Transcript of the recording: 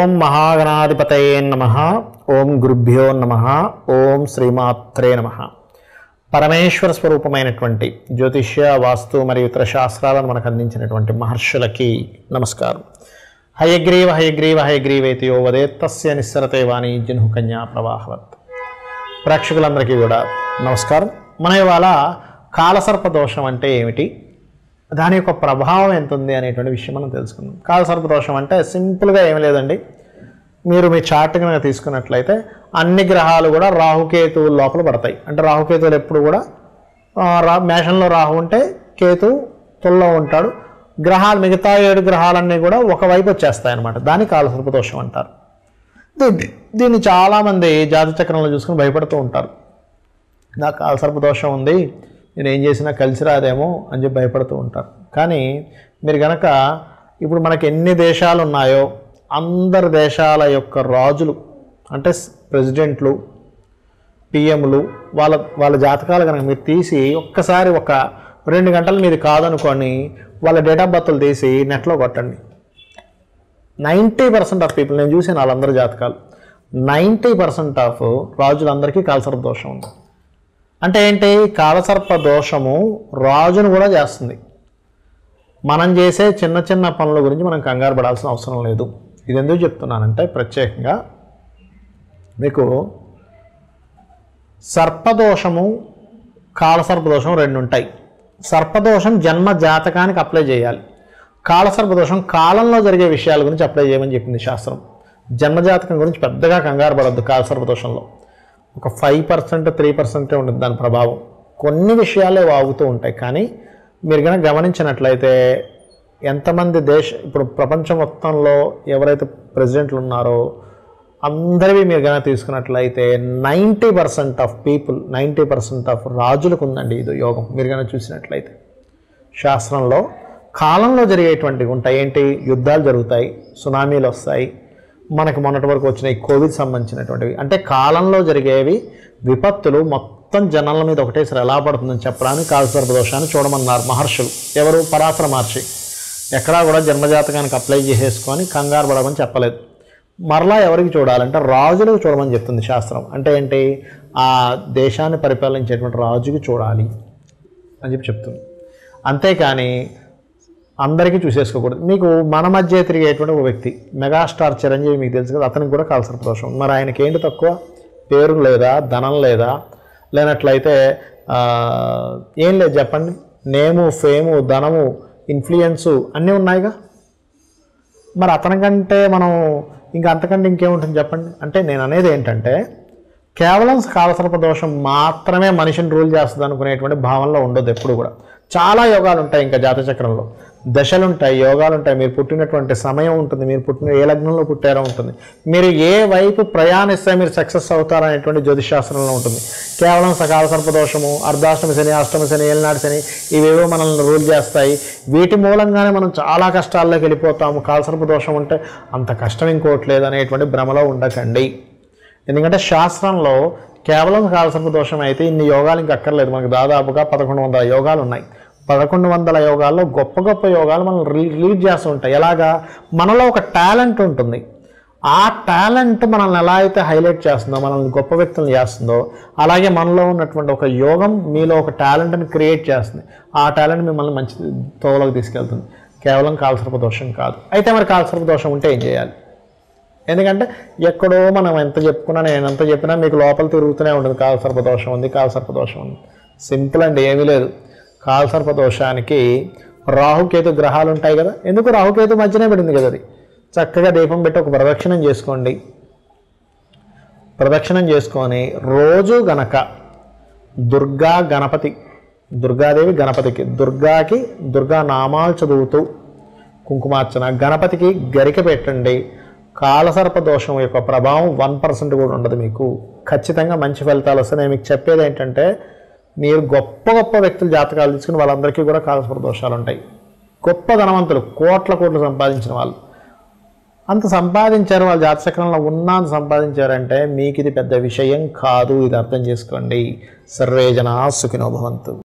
ఓం మహాగణాధిపతయే నమ ఓం గురుభ్యో నమ ఓం శ్రీమాత్రే నమ పరమేశ్వర స్వరూపమైనటువంటి జ్యోతిష్య వాస్తు మరియు ఇతర శాస్త్రాలను మనకు అందించినటువంటి మహర్షులకి నమస్కారం హయగ్రీవ హయగ్రీవ హయగ్రీవేతి యో వదే తస్య నిస్సరతే వాణి జన్హు కన్యా ప్రవాహవత్ ప్రేక్షకులందరికీ కూడా నమస్కారం మన ఇవాళ కాలసర్ప దోషం అంటే ఏమిటి దాని యొక్క ప్రభావం ఎంత ఉంది అనేటువంటి విషయం మనం తెలుసుకుందాం కాలసర్ప దోషం అంటే సింపుల్గా ఏమి లేదండి మీరు మీ చార్ట్ కనుక తీసుకున్నట్లయితే అన్ని గ్రహాలు కూడా రాహుకేతువుల లోపల పడతాయి అంటే రాహుకేతువులు ఎప్పుడు కూడా ఆ, రా మేషంలో రాహు ఉంటే కేతు తుల్లో ఉంటాడు గ్రహాలు మిగతా ఏడు గ్రహాలన్నీ కూడా ఒకవైపు వచ్చేస్తాయి అన్నమాట దాన్ని కాలసర్ప దోషం అంటారు దీన్ని దీన్ని చాలామంది జాతి చక్రంలో చూసుకుని భయపడుతూ ఉంటారు నాకు కాలసర్ప దోషం ఉంది నేను ఏం చేసినా కలిసి రాదేమో అని చెప్పి భయపడుతూ ఉంటారు కానీ మీరు గనక ఇప్పుడు మనకి ఎన్ని దేశాలు ఉన్నాయో అందరి దేశాల యొక్క రాజులు అంటే స్- ప్రెసిడెంట్లు పిఎంలు వాళ్ళ వాళ్ళ జాతకాలు కనుక మీరు తీసి ఒక్కసారి ఒక రెండు గంటలు మీది కాదనుకొని వాళ్ళ డేట్ ఆఫ్ బర్త్లు తీసి నెట్లో కొట్టండి నైంటీ పర్సెంట్ ఆఫ్ పీపుల్ నేను చూసాను వాళ్ళందరి జాతకాలు నైంటీ పర్సెంట్ ఆఫ్ రాజులందరికీ కాలసర్ప దోషం ఉంది అంటే ఏంటి కాలసర్ప దోషము రాజును కూడా చేస్తుంది మనం చేసే చిన్న చిన్న పనుల గురించి మనం కంగారు పడాల్సిన అవసరం లేదు ఇది ఎందుకు చెప్తున్నానంటే ప్రత్యేకంగా మీకు సర్పదోషము కాలసర్పదోషం రెండు ఉంటాయి సర్పదోషం జన్మ జాతకానికి అప్లై చేయాలి కాలసర్పదోషం కాలంలో జరిగే విషయాల గురించి అప్లై చేయమని చెప్పింది శాస్త్రం జన్మజాతకం గురించి పెద్దగా కంగారు పడద్దు కాలసర్పదోషంలో ఒక ఫైవ్ పర్సెంట్ త్రీ పర్సెంటే ఉంటుంది దాని ప్రభావం కొన్ని విషయాలే వాగుతూ ఉంటాయి కానీ మీరు కనుక గమనించినట్లయితే ఎంతమంది దేశ ఇప్పుడు ప్రపంచం మొత్తంలో ఎవరైతే ప్రెసిడెంట్లు ఉన్నారో అందరివి మీరు కనుక తీసుకున్నట్లయితే ninety percent of people ninety percent of రాజులకు ఉందండి ఇది యోగం మీరు కనుక చూసినట్లయితే శాస్త్రంలో కాలంలో జరిగేటువంటివి ఉంటాయి ఏంటి యుద్ధాలు జరుగుతాయి సునామీలు వస్తాయి మనకు మొన్నటి వరకు వచ్చిన ఈ కోవిడ్ సంబంధించినటువంటివి అంటే కాలంలో జరిగేవి విపత్తులు మొత్తం జనాల మీద ఒకటేసారి ఎలా పడుతుందని చెప్పడానికి కాలసర్ప దోషాన్ని చూడమన్నారు మహర్షులు ఎవరు పరాశర మహర్షి ఎక్కడా కూడా జన్మజాతకానికి అప్లై చేసేసుకొని కంగారు పడమని చెప్పలేదు మరలా ఎవరికి చూడాలంటే రాజులకు చూడమని చెప్తుంది శాస్త్రం అంటే ఏంటి ఆ దేశాన్ని పరిపాలించేటువంటి రాజుకి చూడాలి అని చెప్పి చెప్తుంది అంతేకాని అందరికీ చూసేసుకోకూడదు మీకు మన మధ్య తిరిగేటువంటి ఒక వ్యక్తి మెగాస్టార్ చిరంజీవి మీకు తెలుసు కదా అతనికి కూడా కాల్సిన దోషం మరి ఆయనకి ఏంటి తక్కువ పేరు లేదా ధనం లేదా లేనట్లయితే ఆ, ఏం లేదు చెప్పండి నేము ఫేము ధనము ఇన్ఫ్లుయెన్సు అన్నీ ఉన్నాయిగా మరి అతనికంటే మనం ఇంకా అంతకంటే ఇంకేముంటుంది చెప్పండి అంటే నేను అనేది ఏంటంటే కేవలం కాలసర్ప దోషం మాత్రమే మనిషిని రూల్ చేస్తుంది అనుకునేటువంటి భావనలో ఉండదు ఎప్పుడు కూడా చాలా యోగాలు ఉంటాయి ఇంకా జాతచక్రంలో దశలు ఉంటాయి యోగాలు ఉంటాయి మీరు పుట్టినటువంటి సమయం ఉంటుంది మీరు పుట్టిన ఏ లగ్నంలో పుట్టారో ఉంటుంది మీరు ఏ వైపు ప్రయాణిస్తే మీరు సక్సెస్ అవుతారనేటువంటి జ్యోతిశాస్త్రంలో ఉంటుంది కేవలం సకాల సర్పదోషము అర్ధాష్టమి శని అష్టమి శని ఏలినాటి శని ఇవేవో మనల్ని రూల్ చేస్తాయి వీటి మూలంగానే మనం చాలా కష్టాల్లోకి వెళ్ళిపోతాము కాలసర్ప దోషం ఉంటే అంత కష్టం ఇంకోట్లేదు అనేటువంటి భ్రమలో ఉండకండి ఎందుకంటే శాస్త్రంలో కేవలం కాలసర్ప దోషం అయితే ఇన్ని యోగాలు ఇంక అక్కర్లేదు మనకు దాదాపుగా పదకొండు వందల యోగాలు ఉన్నాయి పదకొండు వందల యోగాల్లో గొప్ప గొప్ప యోగాలు మనం లీడ్ చేస్తూ ఉంటాయి ఎలాగా మనలో ఒక టాలెంట్ ఉంటుంది ఆ టాలెంట్ మనల్ని ఎలా అయితే హైలైట్ చేస్తుందో మనల్ని గొప్ప వ్యక్తులను చేస్తుందో అలాగే మనలో ఉన్నటువంటి ఒక యోగం మీలో ఒక టాలెంట్ని క్రియేట్ చేస్తుంది ఆ టాలెంట్ మిమ్మల్ని మంచి తోవలోకి తీసుకెళ్తుంది కేవలం కాలసర్ప దోషం కాదు అయితే మరి కాలసర్ప దోషం ఉంటే ఏం చేయాలి ఎందుకంటే ఎక్కడో మనం ఎంత చెప్పుకున్నా నేను ఎంత చెప్పినా మీకు లోపల తిరుగుతూనే ఉంటుంది కాలసర్ప దోషం ఉంది కాలసర్ప దోషం ఉంది సింపుల్ అండి ఏమీ లేదు కాలసర్ప దోషానికి రాహుకేతు గ్రహాలు ఉంటాయి కదా ఎందుకు రాహుకేతు మధ్యనే పడింది కదా అది చక్కగా దీపం పెట్టి ఒక ప్రదక్షిణం చేసుకోండి ప్రదక్షిణం చేసుకొని రోజు గనక దుర్గా గణపతి దుర్గాదేవి గణపతికి దుర్గాకి దుర్గా నామాలు చదువుతూ కుంకుమార్చన గణపతికి గరిక పెట్టండి కాలసర్ప దోషం యొక్క ప్రభావం వన్ పర్సెంట్ కూడా ఉండదు మీకు ఖచ్చితంగా మంచి ఫలితాలు వస్తాయి నేను మీకు చెప్పేది ఏంటంటే మీరు గొప్ప గొప్ప వ్యక్తుల జాతకాలు తీసుకుని వాళ్ళందరికీ కూడా కాలసర్ప దోషాలు ఉంటాయి గొప్ప ధనవంతులు కోట్ల కోట్లు సంపాదించిన వాళ్ళు అంత సంపాదించారు వాళ్ళ జాతచక్రంలో ఉన్నంత సంపాదించారంటే మీకు ఇది పెద్ద విషయం కాదు ఇది అర్థం చేసుకోండి సర్వే జనా సుఖినో భవంతు